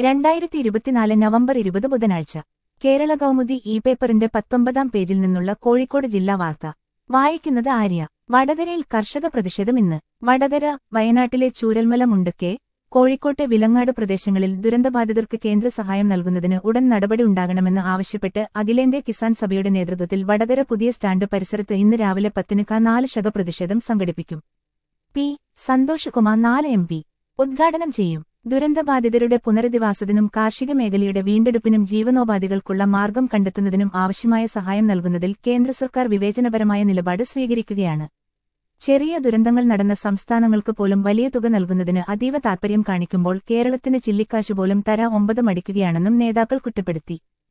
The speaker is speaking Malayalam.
രണ്ടായിരത്തി ഇരുപത്തിനാല് നവംബർ ഇരുപത് ബുധനാഴ്ച കേരള കൗമുദി ഇ പേപ്പറിന്റെ പത്തൊമ്പതാം പേജിൽ നിന്നുള്ള കോഴിക്കോട് ജില്ലാ വാർത്ത വായിക്കുന്നത് ആര്യ വടകരയിൽ കർഷക പ്രതിഷേധം ഇന്ന് വടകര വയനാട്ടിലെ ചൂരൽമല മുണ്ടക്കെ കോഴിക്കോട്ടെ വിലങ്ങാട് പ്രദേശങ്ങളിൽ ദുരന്തബാധിതർക്ക് കേന്ദ്ര സഹായം നൽകുന്നതിന് ഉടൻ നടപടി ഉണ്ടാകണമെന്ന് ആവശ്യപ്പെട്ട് അഖിലേന്ത്യാ കിസാൻ സഭയുടെ നേതൃത്വത്തിൽ വടകര പുതിയ സ്റ്റാൻഡ് പരിസരത്ത് ഇന്ന് രാവിലെ പത്തിന് ക നാല് ശക പ്രതിഷേധം സംഘടിപ്പിക്കും പി സന്തോഷ് കുമാർ നാല് എം പി ഉദ്ഘാടനം ചെയ്യും ദുരന്തബാധിതരുടെ പുനരധിവാസത്തിനും കാർഷിക മേഖലയുടെ വീണ്ടെടുപ്പിനും ജീവനോപാധികൾക്കുള്ള മാർഗം കണ്ടെത്തുന്നതിനും ആവശ്യമായ സഹായം നൽകുന്നതിൽ കേന്ദ്ര സർക്കാർ വിവേചനപരമായ നിലപാട് സ്വീകരിക്കുകയാണ് ചെറിയ ദുരന്തങ്ങൾ നടന്ന സംസ്ഥാനങ്ങൾക്ക് പോലും വലിയ തുക നൽകുന്നതിന് അതീവ താൽപര്യം കാണിക്കുമ്പോൾ കേരളത്തിന് ചില്ലിക്കാശ് പോലും തര ഒമ്പത് മടിക്കുകയാണെന്നും നേതാക്കൾ കുറ്റപ്പെടുത്തി